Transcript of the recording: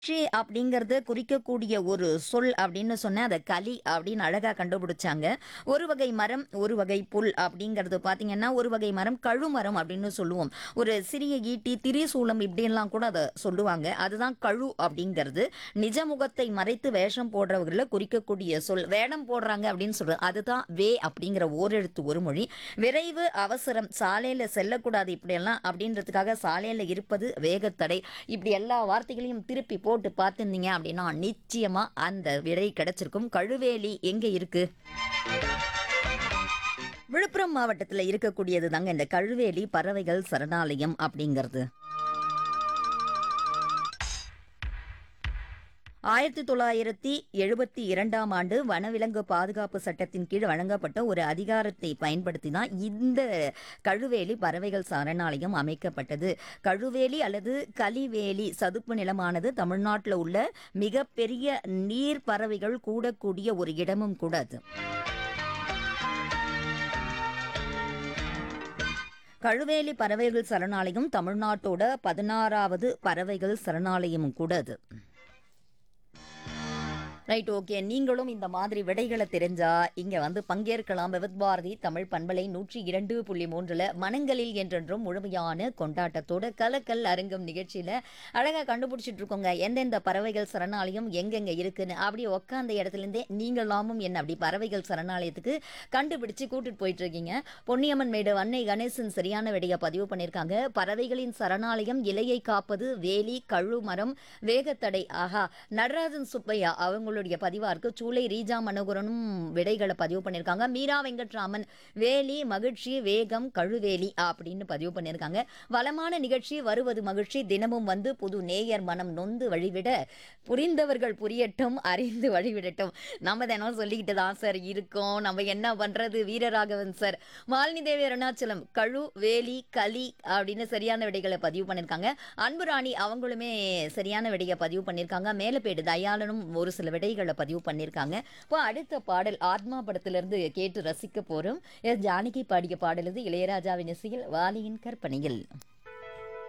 she அப்படிங்கிறது குறிக்கக்கூடிய ஒரு சொல் அப்படின்னு சொன்னா அதை கலி அப்படின்னு அழகா கண்டுபிடிச்சாங்க ஒரு வகை மரம் ஒரு வகை புல் அப்படிங்கிறது பார்த்தீங்கன்னா ஒரு வகை மரம் கழுமரம் அப்படின்னு சொல்லுவோம் ஒரு சிறிய ஈட்டி திரிசூலம் இப்படின்லாம் கூட அதை சொல்லுவாங்க அதுதான் கழு அப்படிங்கிறது நிஜ முகத்தை மறைத்து வேஷம் போடுறவர்களை குறிக்கக்கூடிய சொல் வேடம் போடுறாங்க அப்படின்னு சொல்றது அதுதான் வே அப்படிங்கிற ஓரெழுத்து ஒரு மொழி விரைவு அவசரம் சாலையில செல்லக்கூடாது இப்படியெல்லாம் அப்படின்றதுக்காக சாலையில இருப்பது வேகத்தடை இப்படி எல்லா வார்த்தைகளையும் திருப்பி போட்டு பார்த்துருந்தீங்க அப்படின்னா நிச்சயமா அந்த விடை கிடைச்சிருக்கும் கழுவேலி எங்க இருக்கு விழுப்புரம் மாவட்டத்தில் இருக்கக்கூடியது தாங்க இந்த கழுவேலி பறவைகள் சரணாலயம் அப்படிங்கிறது ஆயிரத்தி தொள்ளாயிரத்தி எழுபத்தி இரண்டாம் ஆண்டு வனவிலங்கு பாதுகாப்பு சட்டத்தின் கீழ் வழங்கப்பட்ட ஒரு அதிகாரத்தை பயன்படுத்தி தான் இந்த கழுவேலி பறவைகள் சரணாலயம் அமைக்கப்பட்டது கழுவேலி அல்லது கலிவேலி சதுப்பு நிலமானது தமிழ்நாட்டில் உள்ள மிகப்பெரிய நீர் பறவைகள் கூடக்கூடிய ஒரு இடமும் கூட அது கழுவேலி பறவைகள் சரணாலயம் தமிழ்நாட்டோட பதினாறாவது பறவைகள் சரணாலயமும் கூட அது ரைட் ஓகே நீங்களும் இந்த மாதிரி விடைகளை தெரிஞ்சா இங்க வந்து பங்கேற்கலாம் விவித் பாரதி தமிழ் பண்பலை நூற்றி இரண்டு புள்ளி மூன்றுல மனங்களில் என்றென்றும் முழுமையான கொண்டாட்டத்தோட கலக்கல் அரங்கம் நிகழ்ச்சியில அழகா கண்டுபிடிச்சிட்டு இருக்கோங்க எந்தெந்த பறவைகள் சரணாலயம் எங்கெங்க இருக்குன்னு அப்படி உக்காந்த இடத்துல இருந்தே நீங்களாமும் என்ன அப்படி பறவைகள் சரணாலயத்துக்கு கண்டுபிடிச்சு கூட்டிட்டு போயிட்டு இருக்கீங்க பொன்னியம்மன் மேடு அன்னை கணேசன் சரியான விடையை பதிவு பண்ணியிருக்காங்க பறவைகளின் சரணாலயம் இலையை காப்பது வேலி கழு மரம் வேகத்தடை ஆஹா நடராஜன் சுப்பையா அவங்களுடைய பதிவா இருக்கு சூளை ரீஜா மனோகரனும் விடைகளை பதிவு பண்ணியிருக்காங்க மீரா வெங்கட்ராமன் வேலி மகிழ்ச்சி வேகம் கழுவேலி அப்படின்னு பதிவு பண்ணியிருக்காங்க வளமான நிகழ்ச்சி வருவது மகிழ்ச்சி தினமும் வந்து புது நேயர் மனம் நொந்து வழிவிட புரிந்தவர்கள் புரியட்டும் அறிந்து வழிவிடட்டும் நம்ம தினம் சொல்லிக்கிட்டு தான் சார் இருக்கோம் நம்ம என்ன பண்றது வீரராகவன் சார் மாலினி தேவி அருணாச்சலம் கழு வேலி கலி அப்படின்னு சரியான விடைகளை பதிவு பண்ணியிருக்காங்க அன்பு ராணி அவங்களுமே சரியான விடையை பதிவு பண்ணியிருக்காங்க மேலப்பேடு தயாளனும் ஒரு சில விடைகளை பதிவு பண்ணியிருக்காங்க இப்போ அடுத்த பாடல் ஆத்மா படத்திலிருந்து கேட்டு ரசிக்க போறோம் எஸ் ஜானகி பாடிய பாடல் இது இளையராஜாவின் இசையில் வாலியின் கற்பனையில்